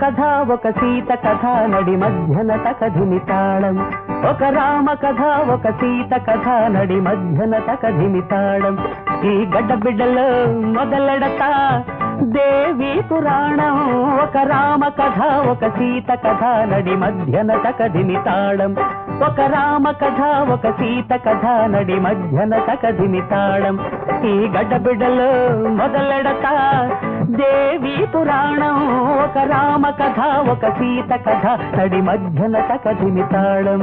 కథ ఒక సీత కథ నడి మధ్యన తకధిమి తాళం ఒక రామ కథ ఒక సీత కథ నడి మధ్యన తకధిమి తాళం ఈ గడ్డ బిడ్డలో మొదలెడతా దేవి పురాణం ఒక రామ కథ ఒక సీత కథ నడి మధ్యన తకధిమి తాళం ఒక రామ కథ ఒక సీత కథ నడి మధ్యన తకధిమి తాళం ఈ గడ్డ బిడ్డలో మొదలెడతా దేవి పురాణం ఒక రామ కథ ఒక సీత కథ నడి మధ్యన తకధిమి తాళం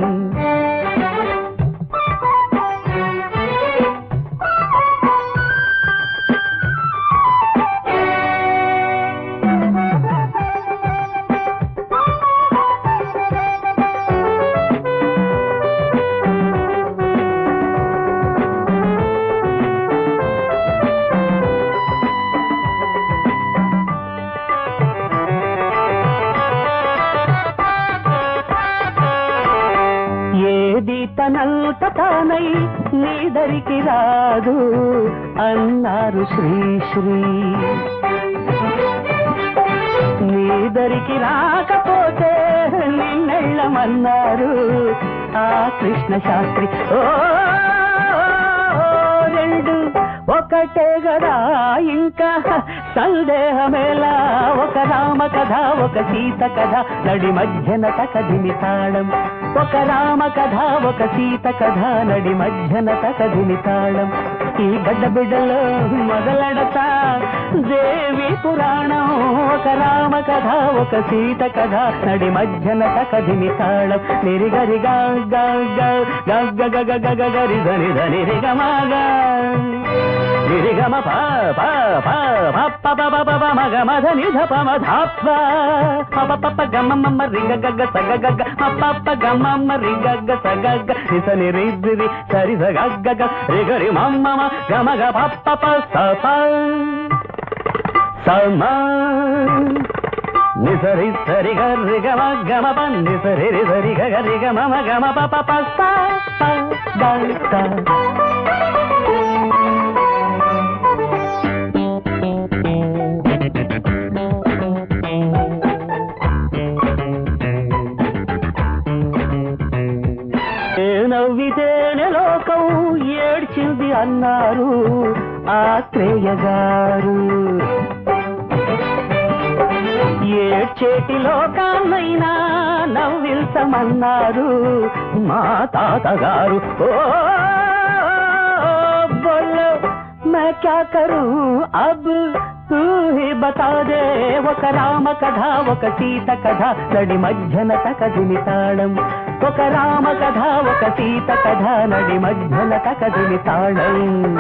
ఏది తనంత తానై నీదరికి రాదు అన్నారు శ్రీశ్రీ నీదరికి రాకపోతే నిన్నెళ్ళమన్నారు ఆ కృష్ణ శాస్త్రి ఓ రెండు ఒకటే గదా ఇంకా సందేహమేలా ఒక రామ కథ ఒక సీత కథ నడి మధ్యన తకదిమి తాళం ఒక రామ కథ ఒక సీత కథ నడి మధ్యన తకదిమి తాళం ఈ గడ్డ బిడ్డలో మొదలెడతా దేవి పురాణం ఒక రామ కథ ఒక సీత కథ నడి మధ్యన తకదిమి తాళం నిరిగరి గా గా గా గా గ గ గ గ గ గరి ధని ధని రిగమాగా నిరిగమ ప ప ప ప ప ప ప ప ప మగ మధ నిధ ప మ ధ ప ప ప ప ప గ మ మ మ రి గ గ గ స గ గ గ మ ప ప గ మ మ రి గ గ స గ గ ని స ని రి రి రి స రి స గ గ గ రి గ రి మ మ మ గ మ గ ప ప ప స ప స మ ని స రి స రి గ రి గ మ గ మ ప ని స రి రి స రి గ గ రి గ మ మ గ మ ప ప ప స ప గ స ఏ నవ్వితేనే లోకం ఏడ్చింది అన్నారు ఆత్రేయ గారు ఏడ్చేటి లోకాన్నైనా నవ్విల్సమన్నారు మా తాతగారు ఓ బోలో मैं क्या करूं अब तू ही बता दे ఒక రామ కథ ఒక సీత కథ నడి మధ్యన తకదిమి తాళం ఒక రామ కథ ఒక సీత కథ నడి మధ్యన తకదిమి తాళం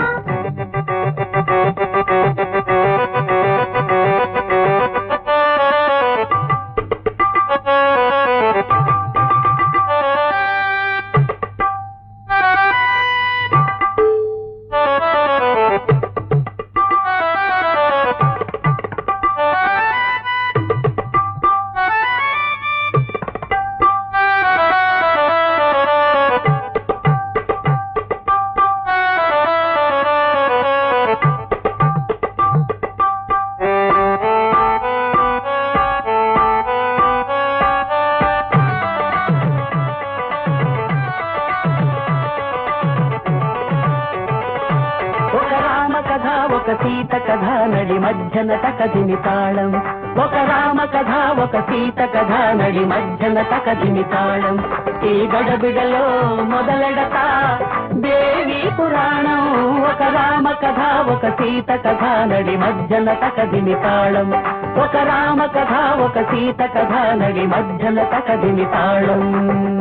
ఒక రామ కథ ఒక సీత కథ నడి మధ్యన తకదిమి తాళం ఒక రామ కథ ఒక సీత కథ నడి మధ్యన తకదిమి తాళం ఈ గడబిడలో మొదలెడతా దేవి పురాణం ఒక రామ కథ ఒక సీత కథ నడి మధ్యన తకదిమి తాళం ఒక రామ కథ ఒక సీత కథ నడి మధ్యన తకదిమి తాళం